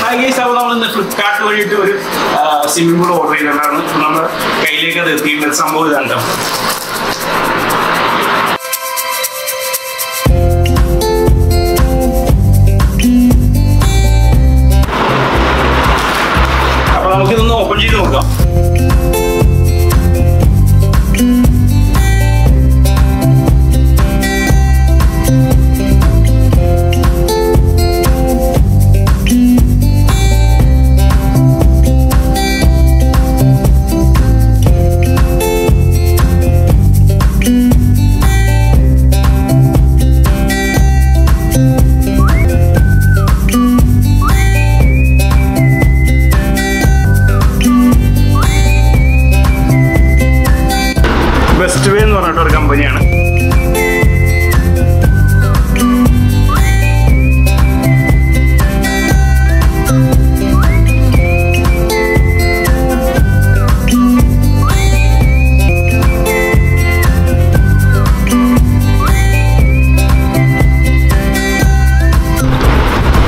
Hi guys അപ്പോൾ നമ്മൾ ഇന്ന് ഫ്ലിപ്കാർട്ട് വഴിയിട്ട് ഒരു സ്വിമ്മിംഗ് പൂൾ ഓർഡർ ചെയ്തിട്ടാണ് നമ്മൾ കയ്യിലേക്ക് അത് എത്തിയിട്ടുള്ള സംഭവം ഇതാണ് ട്ടോ. അപ്പോൾ നമുക്കിതൊന്ന് ഓപ്പൺ ചെയ്ത് നോക്കാം ബെസ്റ്റ് വേ എന്ന് പറഞ്ഞിട്ട് ഒരു കമ്പനിയാണ്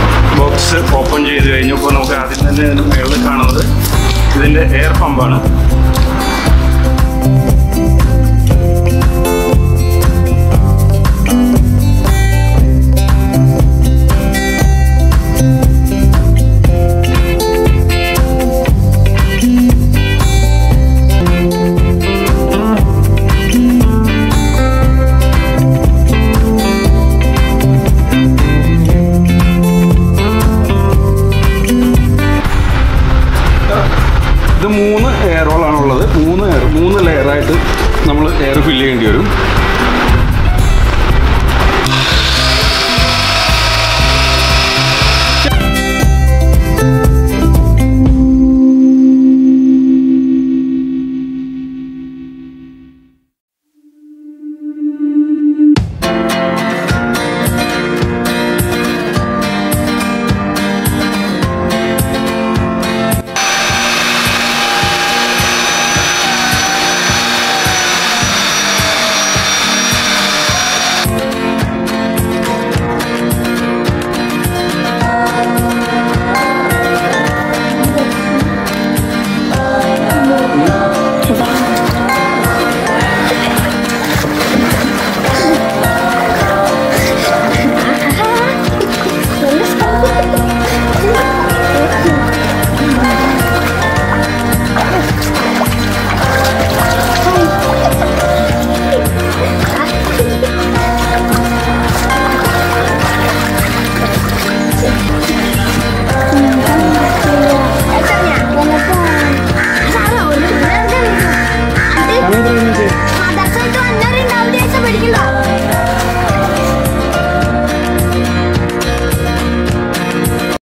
ബോക്സ് ഓപ്പൺ ചെയ്ത് കഴിഞ്ഞപ്പോൾ നമുക്ക് ആദ്യം തന്നെ ഇതിന് മുകളിൽ കാണുന്നത് ഇതിൻ്റെ എയർ പമ്പാണ്